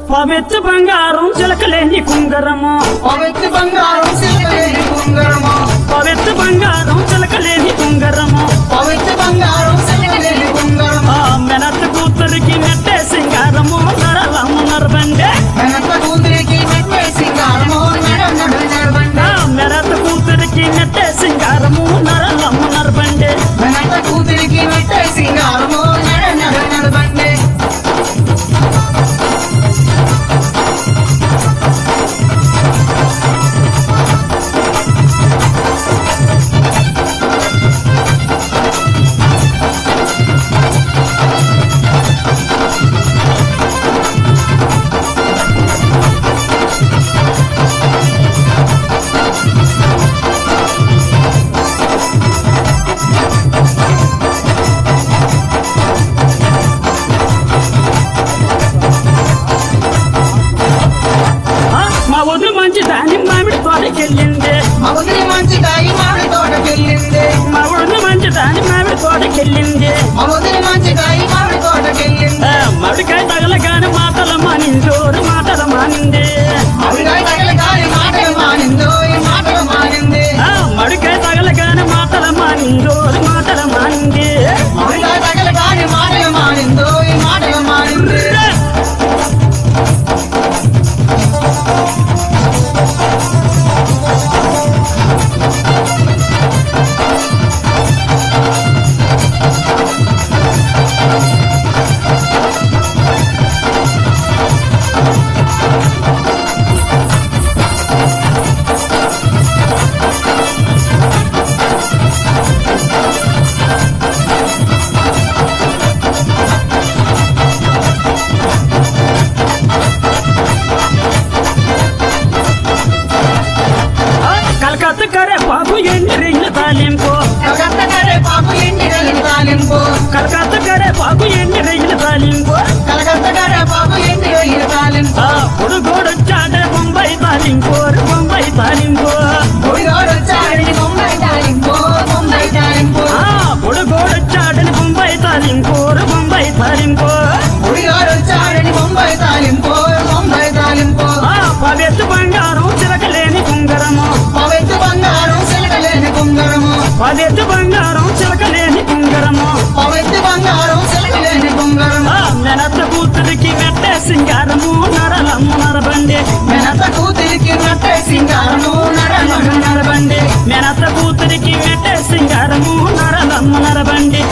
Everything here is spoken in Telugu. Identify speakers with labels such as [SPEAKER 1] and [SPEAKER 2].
[SPEAKER 1] పవిత్ర బంగారం చిలకలేని కుంగరము
[SPEAKER 2] పవిత్ర బంగారం సిల్కలేని కుంగరము
[SPEAKER 1] పవిత్ర బంగారం చిలకలేని కుంగరము
[SPEAKER 2] పవిత్ర బంగారం సిల్కలేని కుంగరము
[SPEAKER 1] ఆ మెనత్ కూతురికి నెట్టే సింగారము నరలము నరబండే
[SPEAKER 2] వెనక కూతురికి మెట్టే సింగారము నడ నడ నడబండి
[SPEAKER 1] ఆ మెనత్ కూతురికి నెట్టే సింగారము నరలము నరబండే
[SPEAKER 2] వెనక కూతురికి మెట్టే సింగారము నడ నడ నడబండి
[SPEAKER 1] ఆ, మా వదిలి మంచి దాని మామిడి తోటకెళ్ళింది
[SPEAKER 2] మగుదిరి మంచి కాయి మామిడి తోటకెళ్ళింది
[SPEAKER 1] మా వదిలి మంచి దాని మామిడి తోటకెళ్ళింది
[SPEAKER 2] మగుదిరి మంచి కాయి మామిడి తోటకెళ్ళింది
[SPEAKER 1] ఆ, మామిడికాయ తగలగానే మాటల మానిందోరు మాటల మానింది
[SPEAKER 2] అవిగాయ తగల కాని మాటలు మానిందో ఈ మాటలు మానింది
[SPEAKER 1] ఆ, మామిడికాయ తగలగానే మాటల మానిందోరు మాటల మానింది
[SPEAKER 2] అవిగాయ తగల కాని మాటలు మానిందో ఈ మాటలు మానింది
[SPEAKER 1] ఆ, కలకత్తా కరే బాబు ఎండి రింగ్ల తాలింపు
[SPEAKER 2] కలకత్తా కరే పాపు ఎండి రగిలి తాలింపు
[SPEAKER 1] కలకత్తా కరే బాబు ఎండి రింగ్ల తాలింపు
[SPEAKER 2] కలకత్తా కరే పాపు ఎండి రగిలి తాలింపు
[SPEAKER 1] ఆ, పొడుగోడొచ్చాడే బొంబాయి తాలింపు బొంబాయి తాలింపు
[SPEAKER 2] గుడిగాడు వచ్చాడని బొంబాయి తాలింపు బొంబాయి తాలింపు
[SPEAKER 1] ఆ, పొడుగోడొచ్చాడని బొంబాయి తాలింపు బొంబాయి తాలింపు
[SPEAKER 2] గుడిగాడు వచ్చాడని బొంబాయి తాలింపు బొంబాయి తాలింపు
[SPEAKER 1] ఆ, పవిత్ర బంగారం చిలకలేని కుంగరము
[SPEAKER 2] పవిత్ర బంగారం సిలకలేని కుంగరము
[SPEAKER 1] పవిత్ర బంగారం చిలకలేని కుంగరము
[SPEAKER 2] పవిత్ర బంగారం సిలకలేని కుంగరము
[SPEAKER 1] ఆ, మెనత్త కూతురికి మెట్టే సింగారము నరలమ్మ నరబండి
[SPEAKER 2] మెనత కూతురికి నట్టే సింగారము నడ నడ నడబండి
[SPEAKER 1] మెనత్త కూతురికి మెట్టే సింగారము నరలమ్మ నరబండి